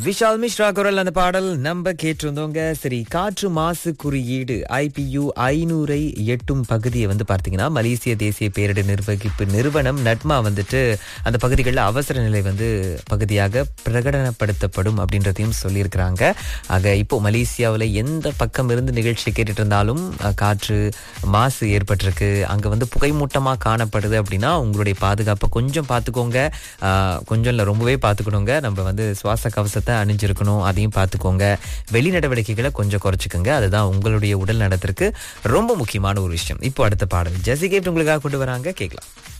விஷால் மிஸ்ரா குரல் அந்த பாடல் நம்ம கேட்டிருந்தோங்க சரி காற்று மாசு குறியீடு ஐபியு ஐநூறை எட்டும் பகுதியை வந்து பார்த்தீங்கன்னா மலேசிய தேசிய பேரிடர் நிர்வகிப்பு நிறுவனம் நட்மா வந்துட்டு அந்த பகுதிகளில் அவசர நிலை வந்து பகுதியாக பிரகடனப்படுத்தப்படும் அப்படின்றதையும் சொல்லியிருக்கிறாங்க ஆக இப்போ மலேசியாவில் எந்த பக்கம் இருந்து நிகழ்ச்சி கேட்டுட்டு இருந்தாலும் அஹ், காற்று மாசு ஏற்பட்டிருக்கு அங்கே வந்து புகைமூட்டமாக காணப்படுது அப்படின்னா உங்களுடைய பாதுகாப்பை கொஞ்சம் பார்த்துக்கோங்க அஹ், கொஞ்சம் இல்லை ரொம்பவே பார்த்துக்கணுங்க நம்ம வந்து சுவாச கவசத்தை அணிஞ்சிருக்கணும் அதையும் பார்த்துக்கோங்க வெளி நடவடிக்கைகளை கொஞ்சம் குறைச்சிக்கோங்க அதுதான் உங்களுடைய உடல் நலத்திற்கு ரொம்ப முக்கியமான ஒரு விஷயம் இப்போ அடுத்த பாடல் ஜெசி கேப்ட் உங்களுக்காக கொண்டு வராங்க கேட்கலாம்